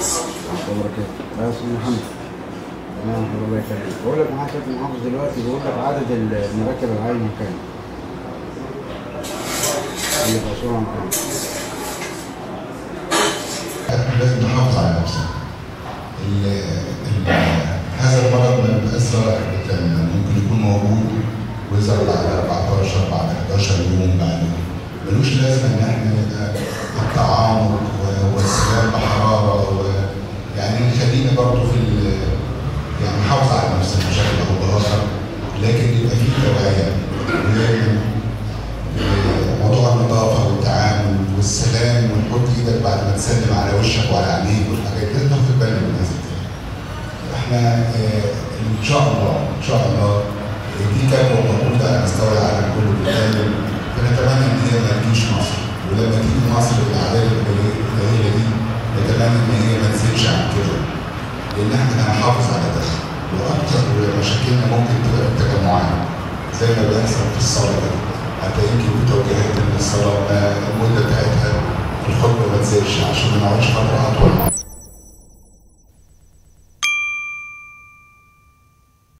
وبركاته يا استاذ محمد تمام الله يخليك بقول لك معاك كابتن محافظ دلوقتي بيقول لك عدد المراكب العايمه كام؟ اللي في اسوان كام؟ لازم نحافظ على نفسنا. ال- ال- هذا المرض ما بيبقاش ظاهر بالكامل يعني ممكن يكون موجود ويظهر بعد 14 بعد 11 يوم بعد ملوش لازمه ان احنا نبقى التعامق و- والسلام بحراره و- يعني خلينا برضه في ال- يعني نحافظ على نفسنا بشكل او باخر لكن يبقى في توعيه ودايما موضوع النظافه والتعامل والسلام ونحط ايدك بعد ما تسلم على وشك وعلى عينيك والحاجات دي ناخد بالنا من هذا الكلام. احنا آه، ان شاء الله ان شاء الله دي كانت موجوده على مستوى العالم كله بالكامل فنتمنى ان هي ما تجيش مصر ولما تيجي مصر بالاعداد القليله دي نتمنى ان هي ما تزيدش عن كده لان احنا هنحافظ على ده واكثر مشاكلنا ممكن تبقى التجمعات زي ما بيحصل في الصلاه كده حتى يمكن في توجيهات ان الصلاه ما المده بتاعتها في الخطبه ما تزيدش عشان ما نقعدش فتره